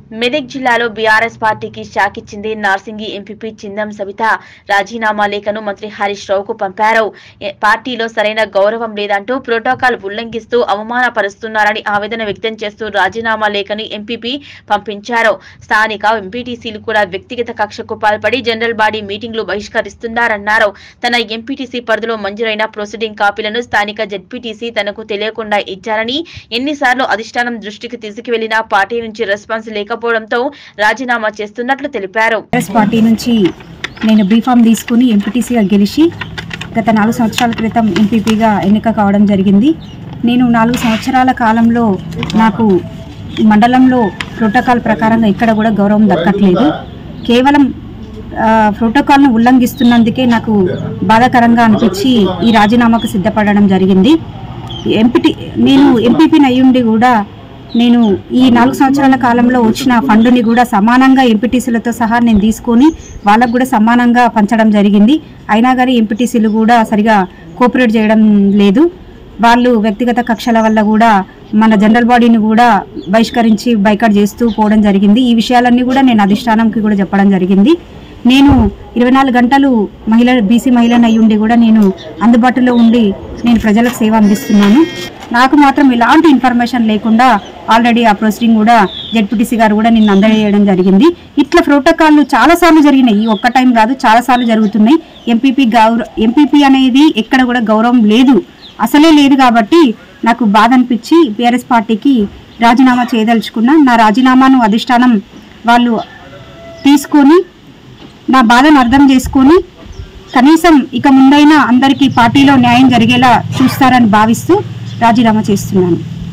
మెదక్ జిల్లాలో బీఆర్ఎస్ పార్టీకి షాక్ ఇచ్చింది నార్సింగి ఎంపీపీ చిందం సవిత రాజీనామా లేఖను మంత్రి హరీష్ రావుకు పంపారు ఏ- పార్టీలో సరైన గౌరవం లేదంటూ ప్రోటోకాల్ ఉల్లంఘిస్తూ అవమానపరుస్తున్నారని ఆవేదన వ్యక్తం చేస్తూ రాజీనామా లేఖను ఎంపీపీ పంపించారు స్థానిక ఎంపీటీసీలు కూడా వ్యక్తిగత కక్షకు పాల్పడి జనరల్ బాడీ మీటింగ్లు బహిష్కరిస్తున్నారన్నారు తన ఎంపీటీసీ పరిధిలో మంజూరైన ప్రొసీడింగ్ కాపీలను స్థానిక జెడ్పీటీసీ తనకు తెలియకుండా ఇచ్చారని ఎన్నిసార్లు అధిష్టానం దృష్టికి తీసుకువెళ్లినా పార్టీ నుంచి రెస్పాన్స్ లేకపోవడంతో రాజీనామా చేస్తున్నట్లు తెలిపారు కాంగ్రెస్ పార్టీ నుంచి నేను బీఫామ్ తీసుకుని ఎంపీటీసీగా గెలిచి గత నాలుగు సంవత్సరాల క్రితం ఎంపీపీగా ఎన్నిక కావడం జరిగింది నేను నాలుగు సంవత్సరాల కాలంలో నాకు ఈ మండలంలో ప్రోటోకాల్ ప్రకారంగా ఇక్కడ కూడా గౌరవం దక్కట్లేదు కేవలం ఆ, ప్రోటోకాల్ను ఉల్లంఘిస్తున్నందుకే నాకు బాధాకరంగా అనిపించి ఈ రాజీనామాకు సిద్ధపడడం జరిగింది ఎంపీటీ నేను ఎంపీపీని అయ్యుండి కూడా నేను ఈ నాలుగు సంవత్సరాల కాలంలో వచ్చిన ఫండుని కూడా సమానంగా ఎంపీటీసీలతో సహా నేను తీసుకొని వాళ్ళకు కూడా సమానంగా పంచడం జరిగింది అయినా కానీ ఎంపీటీసీలు కూడా సరిగా కోఆపరేట్ చేయడం లేదు వాళ్ళు వ్యక్తిగత కక్షల వల్ల కూడా మన జనరల్ బాడీని కూడా బహిష్కరించి బైకాట్ చేస్తూ పోవడం జరిగింది ఈ విషయాలన్నీ కూడా నేను అధిష్టానంకి కూడా చెప్పడం జరిగింది నేను ఇరవై నాలుగు గంటలు మహిళ బీసీ మహిళను అయి ఉండి కూడా నేను అందుబాటులో ఉండి నేను ప్రజలకు సేవ అందిస్తున్నాను నాకు మాత్రం ఎలాంటి ఇన్ఫర్మేషన్ లేకుండా ఆల్రెడీ ఆ ప్రొసీడింగ్ కూడా జెడ్పీటీసీ గారు కూడా నిన్ను అందజేయడం జరిగింది ఇట్లా ప్రోటోకాల్లు చాలాసార్లు జరిగినాయి ఈ ఒక్క టైం కాదు చాలాసార్లు జరుగుతున్నాయి ఎంపీపీ గౌరవ ఎంపీపీ అనేది ఎక్కడ కూడా గౌరవం లేదు అసలే లేదు కాబట్టి నాకు బాధ అనిపించి బీఆర్ఎస్ పార్టీకి రాజీనామా చేయదలుచుకున్నా నా రాజీనామాను అధిష్టానం వాళ్ళు తీసుకొని నా బాధను అర్థం చేసుకొని కనీసం ఇక ముందైనా అందరికీ పార్టీలో న్యాయం జరిగేలా చూస్తారని భావిస్తూ రాజీనామా చేస్తున్నాను